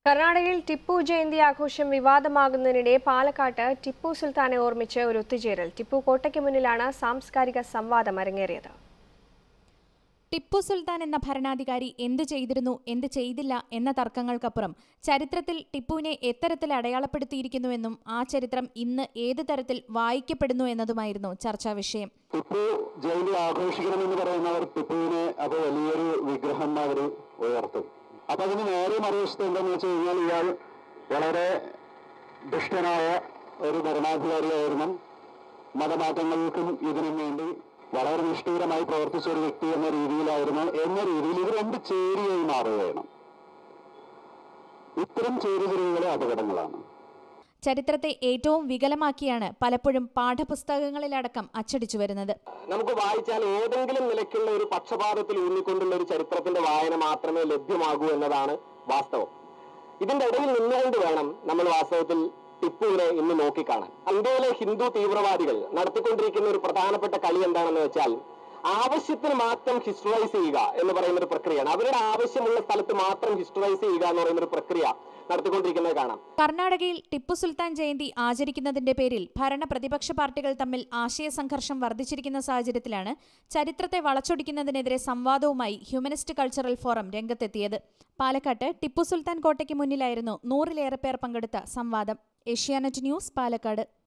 കർണാടകയിൽ ടിപ്പു ജയന്തി ആഘോഷം വിവാദമാകുന്നതിനിടെ പാലക്കാട്ട് ടിപ്പു സുൽത്താനെ ഓർമ്മിച്ച് ഒരു ഒത്തുചേരൽ ടിപ്പു കോട്ടയ്ക്ക് മുന്നിലാണ് സാംസ്കാരിക സംവാദം അരങ്ങേറിയത് ടിപ്പു സുൽത്താൻ എന്ന ഭരണാധികാരി എന്തു ചെയ്തിരുന്നു എന്ത് ചെയ്തില്ല എന്ന തർക്കങ്ങൾക്കപ്പുറം ചരിത്രത്തിൽ ടിപ്പുവിനെ എത്തരത്തിൽ അടയാളപ്പെടുത്തിയിരിക്കുന്നുവെന്നും ആ ചരിത്രം ഇന്ന് ഏത് തരത്തിൽ വായിക്കപ്പെടുന്നു എന്നതുമായിരുന്നു ചർച്ചാ വിഷയം ടിപ്പു ജയന്തി ആഘോഷിക്കണമെന്ന് പറയുന്നവർ ടിപ്പുവിനെ അപ്പൊ വലിയൊരു വിഗ്രഹം അവർ ഉയർത്തും അപ്പൊ അതിന് നേരെ മറുവശത്ത് എന്താന്ന് വെച്ച് കഴിഞ്ഞാൽ ഇയാൾ വളരെ ദുഷ്ടനായ ഒരു ഭരണാധികാരിയായിരുന്നു മതമാറ്റങ്ങൾക്കും ഇതിനും വേണ്ടി വളരെ നിഷ്ഠൂരമായി പ്രവർത്തിച്ച ഒരു വ്യക്തി എന്ന രീതിയിലായിരുന്നു എന്ന രീതിയിൽ ഇത് രണ്ട് ചേരിയായി മാറുകയാണ് ഇത്തരം ചേരിതിരിവുകളെ അപകടങ്ങളാണ് ചരിത്രത്തെ ഏറ്റവും വികലമാക്കിയാണ് പലപ്പോഴും പാഠപുസ്തകങ്ങളിലടക്കം അച്ചടിച്ചു വരുന്നത് നമുക്ക് വായിച്ചാൽ ഏതെങ്കിലും നിലയ്ക്കുള്ള ഒരു പക്ഷപാതത്തിൽ ഊന്നിക്കൊണ്ടുള്ള ഒരു ചരിത്രത്തിന്റെ വായന മാത്രമേ ലഭ്യമാകൂ എന്നതാണ് വാസ്തവം ഇതിന്റെ ഇടയിൽ നിന്നുകൊണ്ട് വേണം നമ്മൾ വാസ്തവത്തിൽ ടിപ്പുവിനെ ഇന്ന് നോക്കിക്കാണാൻ ഇന്ത്യയിലെ ഹിന്ദു തീവ്രവാദികൾ നടത്തിക്കൊണ്ടിരിക്കുന്ന ഒരു പ്രധാനപ്പെട്ട കളി എന്താണെന്ന് വെച്ചാൽ ആവശ്യത്തിന് മാത്രം ഹിസ്റ്ററൈസ് ചെയ്യുക എന്ന് പറയുന്ന ഒരു പ്രക്രിയയാണ് അവരുടെ ആവശ്യമുള്ള സ്ഥലത്ത് മാത്രം ഹിസ്റ്ററൈസ് ചെയ്യുക എന്ന് പറയുന്ന ഒരു പ്രക്രിയ നടത്തിക്കൊണ്ടിരിക്കുന്നത് കാണാം കർണാടകയിൽ ടിപ്പു സുൽത്താൻ ജയന്തി ആചരിക്കുന്നതിന്റെ പേരിൽ ഭരണ പ്രതിപക്ഷ പാർട്ടികൾ തമ്മിൽ ആശയ സംഘർഷം വർദ്ധിച്ചിരിക്കുന്ന സാഹചര്യത്തിലാണ് ചരിത്രത്തെ വളച്ചൊടിക്കുന്നതിനെതിരെ സംവാദവുമായി ഹ്യൂമനിസ്റ്റ് കൾച്ചറൽ ഫോറം രംഗത്തെത്തിയത് പാലക്കാട്ട് ടിപ്പു സുൽത്താൻ കോട്ടയ്ക്ക് മുന്നിലായിരുന്നു നൂറിലേറെ പേർ പങ്കെടുത്ത സംവാദം ഏഷ്യാനെറ്റ് ന്യൂസ് പാലക്കാട്